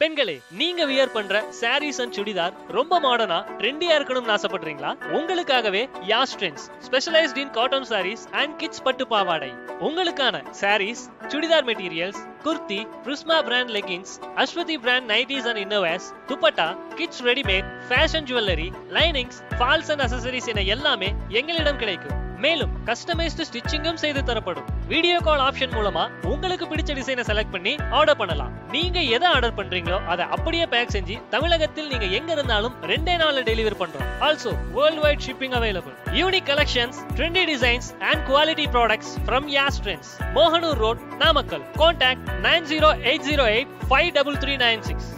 பெண்களே நீங்க வியர் பண்ற சாரீஸ் அண்ட் சுடிதார் ரொம்ப மாடர்னா ட்ரெண்டியா இருக்கணும்னு ஆசைப்படுறீங்களா உங்களுக்காகவே Yas trends specialised in cotton saris and kids பட்டு பாவாடை உங்களுக்கான saris churidar materials kurti Prisma brand leggings Aswathi brand nighties and innerwears dupatta kids readymade fashion jewellery linings falls and accessories என எல்லாமே எங்களிடம் கிடைக்கும் மேலும் கஸ்டமைஸ்டு ஸ்டிச்சிங்கும் செய்து தரப்படும் வீடியோ கால் ஆப்ஷன் மூலமா உங்களுக்கு பிடிச்ச டிசைனை செலக்ட் பண்ணி ஆர்டர் பண்ணலாம் நீங்க எதை ஆர்டர் பண்றீங்களோ அதை அப்படியே பேக் செஞ்சு தமிழகத்தில் நீங்க எங்க இருந்தாலும் ரெண்டே நாள்ல டெலிவரி பண்றோம் also worldwide shipping available unique collections trendy designs and quality products from Yas trends Mohanur road Namakkal contact nine zero eight zero eight five double three nine six